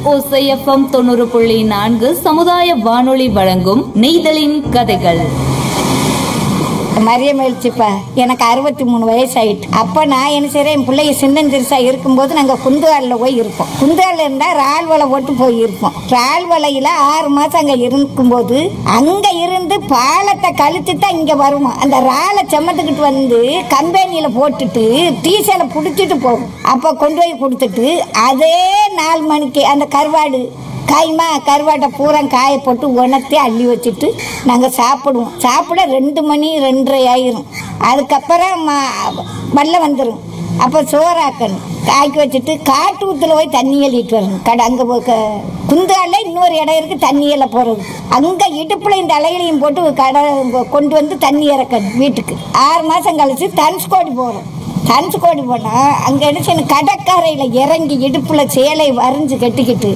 ஓசைஎஃப்எம் தொண்ணூறு புள்ளி நான்கு சமுதாய வானொலி வழங்கும் நெய்தலின் கதைகள் மரியம் எழுச்சிப்பா எனக்கு அறுபத்தி மூணு வயசு ஆயிட்டு அப்போ நான் என்ன செய்கிறேன் என் பிள்ளைய சின்னன் சிறுசா இருக்கும்போது நாங்கள் குந்துகாலில் போய் இருப்போம் குந்துகாலில் இருந்தால் ரால் வலை போட்டு போய் இருப்போம் ரால் வலையில் ஆறு மாதம் அங்கே இருக்கும்போது அங்கே இருந்து பாலத்தை கழித்து தான் இங்கே வருவோம் அந்த ராலை செம்மத்துக்கிட்டு வந்து கம்பெனியில் போட்டுட்டு டீசலை பிடிச்சிட்டு போகும் அப்போ கொண்டு போய் கொடுத்துட்டு அதே நாலு மணிக்கு அந்த கருவாடு காய்மா கருவாட்டை பூரா காய போட்டு உணர்த்தி அள்ளி வச்சுட்டு நாங்கள் சாப்பிடுவோம் சாப்பிட ரெண்டு மணி ரெண்டரை ஆயிரும் அதுக்கப்புறம் ம- வெள்ளம் வந்துடும் அப்போ சோறாக்கணும் காய்க்க வச்சுட்டு காட்டு ஊத்துல போய் தண்ணி எழுதிட்டு வரணும் கடை அங்கே குந்தால இன்னொரு இடம் இருக்குது தண்ணி எல்லாம் போகிறது அங்கே இடுப்பில் இந்த அலைகளையும் போட்டு கடை கொண்டு வந்து தண்ணி இறக்கணும் வீட்டுக்கு ஆறு மாதம் கழிச்சு தனுஷ்கோடி போகிறோம் தனுஷ்கோடி போனால் அங்கே என்ன செய்யணும் கடற்கரையில் இறங்கி இடுப்பில் சேலை வரைஞ்சு கட்டிக்கிட்டு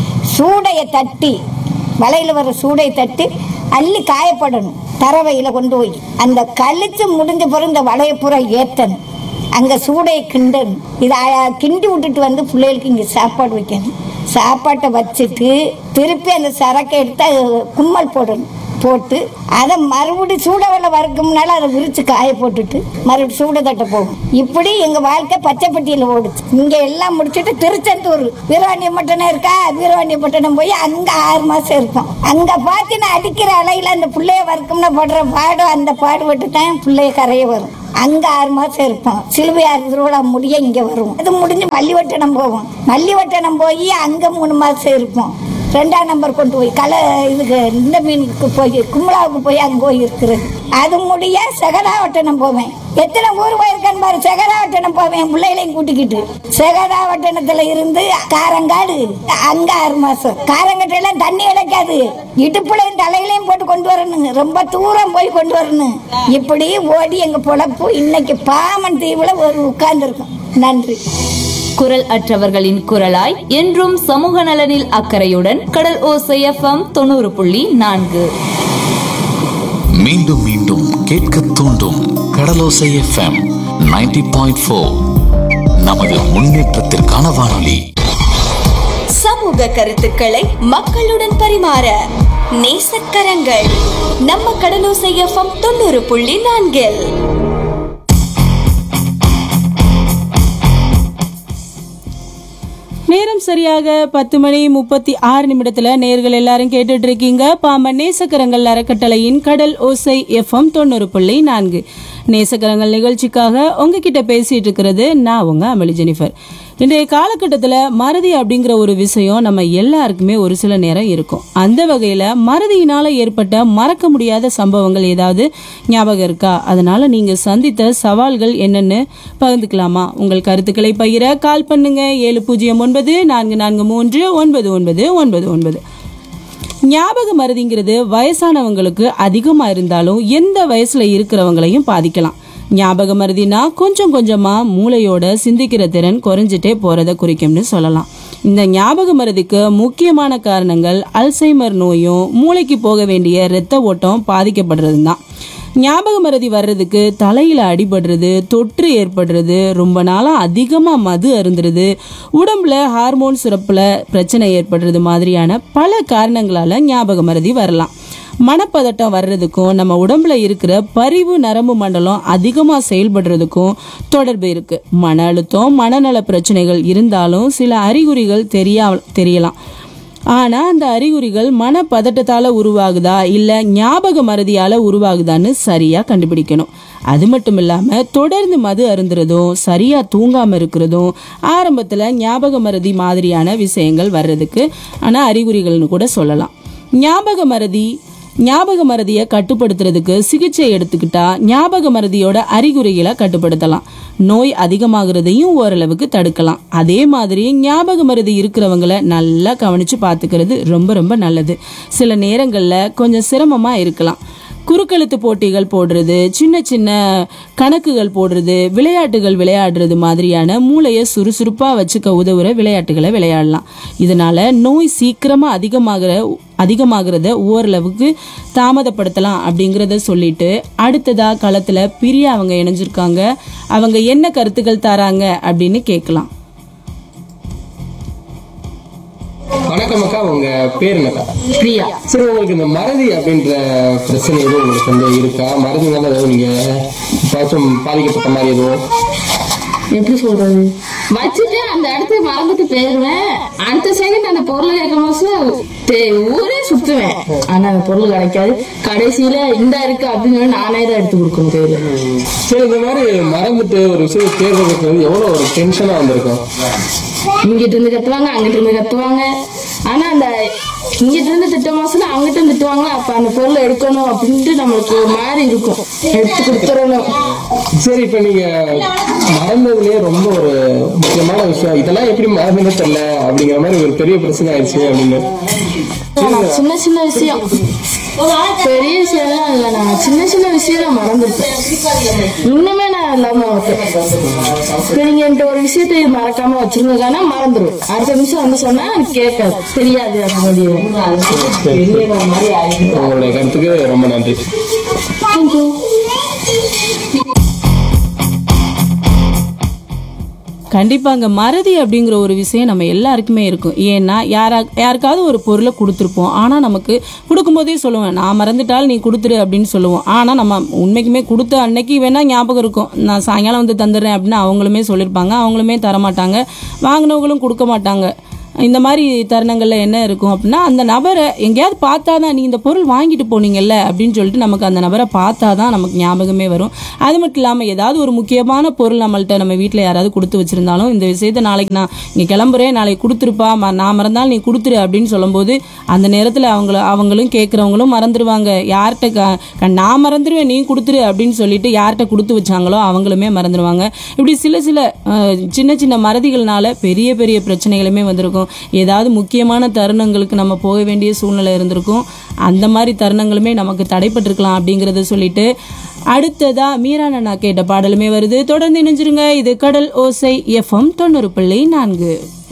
சூடையை தட்டி வலையில் வர சூடையை தட்டி அள்ளி காயப்படணும் தரவையில் கொண்டு போய் அந்த கழிச்சு முடிஞ்ச பிறகு இந்த வலையை பூரா ஏற்றணும் அங்கே சூடையை கிண்டணும் இதை அ- கிண்டி விட்டுட்டு வந்து பிள்ளைகளுக்கு இங்கே சாப்பாடு வைக்கணும் சாப்பாட்டை வச்சுட்டு திருப்பி அந்த சரக்கை எடுத்து அது கும்மல் போடணும் போட்டு அதை மறுபடி சூட வெள்ளம் வறுக்கும்னால அதை விரிச்சு காய போட்டுட்டு மறுபடியும் சூட தட்ட போகும் இப்படி எங்க வாழ்க்கை பச்சைப்பட்டியில் ஓடுச்சு இங்க எல்லாம் முடிச்சுட்டு திருச்செந்தூர் வீரவாண்டியப்பட்டினம் இருக்கா வீரவாண்டியப்பட்டினம் போய் அங்க ஆறு மாசம் இருப்போம் அங்க பார்த்தீங்கன்னா அடிக்கிற அலையில அந்த பிள்ளைய வறுக்கும்னா படுற பாடம் அந்த பாடுபட்டு தான் பிள்ளைய கரைய வரும் அங்க ஆறு மாசம் இருப்போம் சிலுவையார் திருவிழா முடிய இங்க வருவோம் அது முடிஞ்சு மல்லிவட்டணம் போவோம் மல்லிவட்டணம் போய் அங்க மூணு மாசம் இருப்போம் ரெண்டாம் நம்பர் கொண்டு போய் களை இதுக்கு இந்த மீனுக்கு போய் கும்பலாவுக்கு போய் அங்கே போய் இருக்கிறது அது முடிய செகதாவட்டணம் போவேன் எத்தனை ஊர் போயிருக்கேன் பாரு செகதாவட்டணம் போவேன் என் பிள்ளைகளையும் கூட்டிக்கிட்டு செகதாவட்டணத்துல இருந்து காரங்காடு அங்க ஆறு மாசம் காரங்கட்டையெல்லாம் தண்ணி இழைக்காது இடுப்புலையும் தலையிலையும் போட்டு கொண்டு வரணுங்க ரொம்ப தூரம் போய் கொண்டு வரணும் இப்படி ஓடி எங்க பொழப்பு இன்னைக்கு பாமன் தீவுல ஒரு உட்கார்ந்துருக்கோம் நன்றி குரல் அற்றவர்களின் குரலாய் என்றும் சமூக நலனில் அக்கறையுடன் கடல் ஓசைஎஃப்எம் தொண்ணூறு புள்ளி நான்கு மீண்டும் மீண்டும் கேட்க தூண்டும் கடலோசை எஃப்எம் 90.4 பாயிண்ட் நமது முன்னேற்றத்திற்கான வானொலி சமூக கருத்துக்களை மக்களுடன் பரிமாற நேசக்கரங்கள் நம்ம கடலோசை எஃப்எம் தொண்ணூறு புள்ளி நான்கில் நேரம் சரியாக பத்து மணி முப்பத்தி ஆறு நிமிடத்துல நேர்கள் எல்லாரும் கேட்டுட்டு இருக்கீங்க பாம்பன் நேசக்கரங்கள் அறக்கட்டளையின் கடல் ஓசை எஃப்எம் தொண்ணூறு புள்ளி நான்கு நேசக்கரங்கள் நிகழ்ச்சிக்காக உங்ககிட்ட பேசிட்டு இருக்கிறது நான் உங்க அமளி ஜெனிஃபர் இன்றைய காலகட்டத்தில் மறதி அப்படிங்கிற ஒரு விஷயம் நம்ம எல்லாருக்குமே ஒரு சில நேரம் இருக்கும் அந்த வகையில் மறதியினால ஏற்பட்ட மறக்க முடியாத சம்பவங்கள் ஏதாவது ஞாபகம் இருக்கா அதனால நீங்க சந்தித்த சவால்கள் என்னன்னு பகிர்ந்துக்கலாமா உங்கள் கருத்துக்களை பகிர கால் பண்ணுங்க ஏழு பூஜ்ஜியம் ஒன்பது நான்கு நான்கு மூன்று ஒன்பது ஒன்பது ஒன்பது ஒன்பது ஞாபக மருதிங்கிறது வயசானவங்களுக்கு அதிகமா இருந்தாலும் எந்த வயசுல இருக்கிறவங்களையும் பாதிக்கலாம் ஞாபக மருதினா கொஞ்சம் கொஞ்சமா மூளையோட சிந்திக்கிற திறன் குறைஞ்சிட்டே போறத குறிக்கும்னு சொல்லலாம் இந்த ஞாபக மருதிக்கு முக்கியமான காரணங்கள் அல்சைமர் நோயும் மூளைக்கு போக வேண்டிய இரத்த ஓட்டம் பாதிக்கப்படுறதும் தான் ஞாபக மறதி வர்றதுக்கு தலையில அடிபடுறது தொற்று ஏற்படுறது ரொம்ப நாளா அதிகமா மது அருந்துறது உடம்புல ஹார்மோன் சுரப்புல பிரச்சனை ஏற்படுறது மாதிரியான பல காரணங்களால ஞாபக மறதி வரலாம் மனப்பதட்டம் வர்றதுக்கும் நம்ம உடம்புல இருக்கிற பரிவு நரம்பு மண்டலம் அதிகமா செயல்படுறதுக்கும் தொடர்பு இருக்கு மன அழுத்தம் மனநல பிரச்சனைகள் இருந்தாலும் சில அறிகுறிகள் தெரியா தெரியலாம் ஆனா அந்த அறிகுறிகள் மனப்பதட்டத்தால உருவாகுதா இல்ல ஞாபக மறதியால உருவாகுதான்னு சரியா கண்டுபிடிக்கணும் அது மட்டும் இல்லாம தொடர்ந்து மது அருந்துறதும் சரியா தூங்காம இருக்கிறதும் ஆரம்பத்துல ஞாபக மறதி மாதிரியான விஷயங்கள் வர்றதுக்கு ஆனா அறிகுறிகள்னு கூட சொல்லலாம் ஞாபக மறதி ஞாபக மறதியை கட்டுப்படுத்துறதுக்கு சிகிச்சை எடுத்துக்கிட்டா ஞாபக மறதியோட அறிகுறிகளை கட்டுப்படுத்தலாம் நோய் அதிகமாகிறதையும் ஓரளவுக்கு தடுக்கலாம் அதே மாதிரி ஞாபக மறதி இருக்கிறவங்கள நல்லா கவனிச்சு பார்த்துக்கிறது ரொம்ப ரொம்ப நல்லது சில நேரங்களில் கொஞ்சம் சிரமமா இருக்கலாம் குறுக்கெழுத்து போட்டிகள் போடுறது சின்ன சின்ன கணக்குகள் போடுறது விளையாட்டுகள் விளையாடுறது மாதிரியான மூளையை சுறுசுறுப்பா வச்சுக்க உதவுற விளையாட்டுகளை விளையாடலாம் இதனால நோய் சீக்கிரமா அதிகமாகிற அதிகமாகிறத ஓரளவுக்கு தாமதப்படுத்தலாம் அப்படிங்கிறத சொல்லிட்டு அடுத்ததா களத்துல பிரியா அவங்க இணைஞ்சிருக்காங்க அவங்க என்ன கருத்துக்கள் தராங்க அப்படின்னு கேட்கலாம் வணக்கம் அக்கா உங்க பேர் என்னக்கா பிரியா சரி உங்களுக்கு இந்த மறதி அப்படின்ற பிரச்சனை எதுவும் உங்களுக்கு வந்து இருக்கா மறதினால எதுவும் நீங்க ஏதாச்சும் பாதிக்கப்பட்ட மாதிரி எதுவும் எப்படி சொல்றது வச்சுட்டு அந்த இடத்துக்கு மறந்துட்டு போயிருவேன் அடுத்த செகண்ட் அந்த பொருளை கேட்கும் போது ஊரே சுத்துவேன் ஆனா அந்த பொருள் கிடைக்காது கடைசியில இந்த இருக்கு அப்படின்னு சொல்லி நானே தான் எடுத்து கொடுக்கணும் கையில சரி இந்த மாதிரி மறந்துட்டு ஒரு விஷயம் தேர்ந்தெடுக்கிறது வந்து எவ்வளவு ஒரு டென்ஷனா வந்திருக்கும் இங்கிட்டு இருந்து கத்துவாங்க அங்கிட்டு இருந்து கத்துவாங்க ஆனா அந்த இங்கிட்டு இருந்து திட்டம் மாசம் அங்கிட்ட இருந்து திட்டுவாங்க அப்ப அந்த பொருளை எடுக்கணும் அப்படின்ட்டு நம்மளுக்கு ஒரு மாதிரி இருக்கும் எடுத்து கொடுத்துடணும் சரி இப்ப நீங்க மறந்ததுலயே ரொம்ப ஒரு முக்கியமான விஷயம் இதெல்லாம் எப்படி மறந்துன்னு தெரியல அப்படிங்கிற மாதிரி ஒரு பெரிய பிரச்சனை ஆயிடுச்சு அப்படின்னு ஆனா, சின்ன சின்ன விஷயம் பெரிய விஷயம் எல்லாம் இல்ல நான் சின்ன சின்ன விஷயம் தான் மறந்துருப்பேன் இன்னுமே நான் இல்லாம வைப்பேன் இப்ப நீங்க என்கிட்ட ஒரு விஷயத்தை மறக்காம வச்சிருந்ததுக்கான மறந்துடும் அடுத்த நிமிஷம் வந்து சொன்னா எனக்கு கேட்காது தெரியாது அந்த மாதிரி உங்களுடைய கருத்துக்கு ரொம்ப நன்றி கண்டிப்பாங்க மறதி அப்படிங்கிற ஒரு விஷயம் நம்ம எல்லாருக்குமே இருக்கும் ஏன்னா யாரா யாருக்காவது ஒரு பொருளை கொடுத்துருப்போம் ஆனால் நமக்கு கொடுக்கும்போதே சொல்லுவேன் நான் மறந்துட்டால் நீ கொடுத்துரு அப்படின்னு சொல்லுவோம் ஆனால் நம்ம உண்மைக்குமே கொடுத்த அன்னைக்கு வேணா ஞாபகம் இருக்கும் நான் சாயங்காலம் வந்து தந்துடுறேன் அப்படின்னு அவங்களுமே சொல்லியிருப்பாங்க அவங்களுமே தரமாட்டாங்க வாங்கினவங்களும் கொடுக்க மாட்டாங்க இந்த மாதிரி தருணங்கள்ல என்ன இருக்கும் அப்படின்னா அந்த நபரை எங்கேயாவது பார்த்தாதான் நீ இந்த பொருள் வாங்கிட்டு போனீங்கல்ல அப்படின்னு சொல்லிட்டு நமக்கு அந்த நபரை பார்த்தாதான் நமக்கு ஞாபகமே வரும் அது மட்டும் இல்லாமல் ஏதாவது ஒரு முக்கியமான பொருள் நம்மள்ட்ட நம்ம வீட்டில் யாராவது கொடுத்து வச்சிருந்தாலும் இந்த விஷயத்த நாளைக்கு நான் இங்கே கிளம்புறேன் நாளைக்கு கொடுத்துருப்பா ம- நான் மறந்தாலும் நீ கொடுத்துரு அப்படின்னு சொல்லும்போது அந்த நேரத்தில் அவங்கள அவங்களும் கேட்குறவங்களும் மறந்துடுவாங்க யார்கிட்ட க- க- நான் மறந்துடுவேன் நீ கொடுத்துரு அப்படின்னு சொல்லிட்டு யார்கிட்ட கொடுத்து வச்சாங்களோ அவங்களுமே மறந்துடுவாங்க இப்படி சில சில அஹ், சின்ன சின்ன மறதிகள்னால பெரிய பெரிய பிரச்சனைகளுமே வந்திருக்கும் ஏதாவது முக்கியமான தருணங்களுக்கு நம்ம போக வேண்டிய சூழ்நிலை இருந்திருக்கும் அந்த மாதிரி தருணங்களுமே நமக்கு தடைப்பட்டிருக்கலாம் அப்படிங்கறத சொல்லிட்டு அடுத்ததா மீரா நன்னா கேட்ட பாடலுமே வருது தொடர்ந்து இணைஞ்சிருங்க இது கடல் ஓசை எஃப்எம் தொண்ணூறு புள்ளி நான்கு